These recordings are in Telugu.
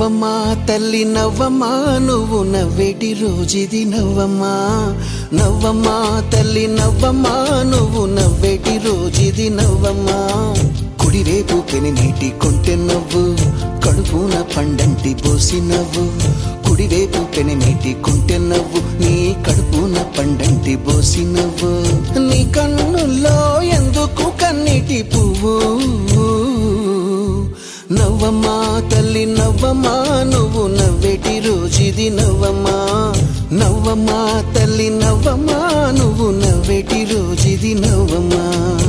నవ్వమ్మా తల్లి నవ్వమ్మా నువ్వు నవ్వేటి రోజుది నవ్వమ్మా నవ్వమ్మా తల్లి నవ్వమ్మా నువ్వు నవ్వేటి రోజుది నవ్వమ్మా కుడివైపు పెని నీటి కొంటె నవ్వు కడుపున పండంటి పోసి నవ్వు కుడివైపు పెని నీటి కొంటె నవ్వు నీ కడుపున పండంటి పోసి నవ్వు నీ కన్నుల్లో ఎందుకు కన్నీటి పువ్వు నవ్వమ్మా తల్లి నవ్వమ్మా నువ్వు నవ్వేటి రోజుది నవ్వమ్మా నవ్వమ్మా తల్లి నవ్వమ్మా నువ్వు నవ్వేటి రోజుది నవ్వమ్మా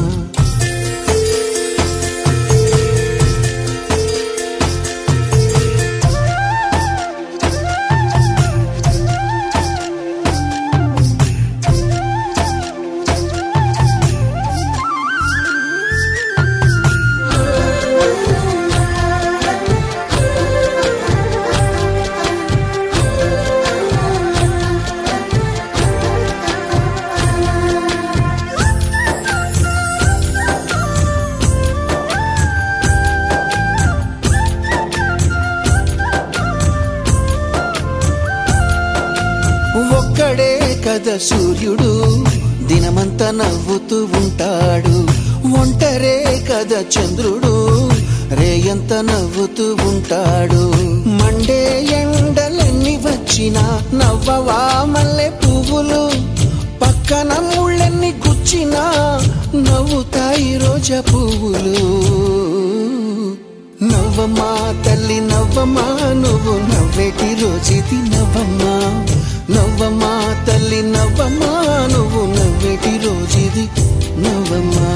ఒక్కడే కదా సూర్యుడు దినమంతా నవ్వుతూ ఉంటాడు ఒంటరే కదా చంద్రుడు రేయంత నవ్వుతూ ఉంటాడు మండే ఎండలెన్ని వచ్చినా నవ్వవా మల్లె పువ్వులు పక్కన ముళ్ళెన్ని గుచ్చినా నవ్వుతాయి రోజా పువ్వులు నవ్వమ్మా తల్లి నవ్వమ్మా నువ్వు నవ్వేటి రోజుది నవ్వమ్మా నవ్వమ్మా తల్లి నవ్వమ్మా నువ్వు నవ్వేటి రోజుది నవ్వమ్మా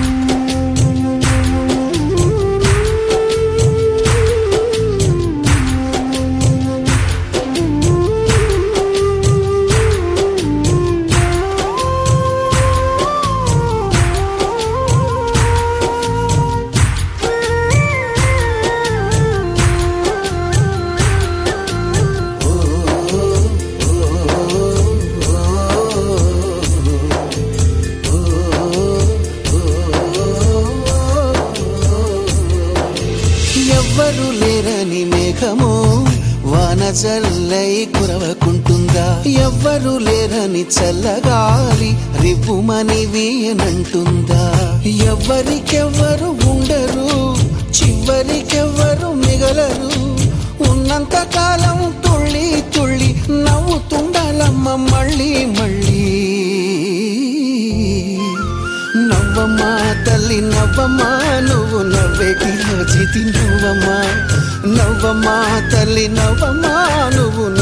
ఎవ్వరు లేరని మేఘము వాన చల్లై కురవకుంటుందా ఎవ్వరు లేరని చల్లగాలి రివ్వుమని వీయనంటుందా ఎవ్వరికెవ్వరు ఉండరు చివరికెవ్వరు మిగలరు ఉన్నంత కాలం తుళ్ళి తుళ్ళి నవ్వుతుండాలమ్మ మళ్ళీ మళ్ళీ నవ్వమ్మా తల్లి నవ్వమ్మా నువ్వు నవ్వేటి రోజుది నవ్వమ్మా నవ్వమ్మా తల్లి నవ్వమ్మా నువ్వు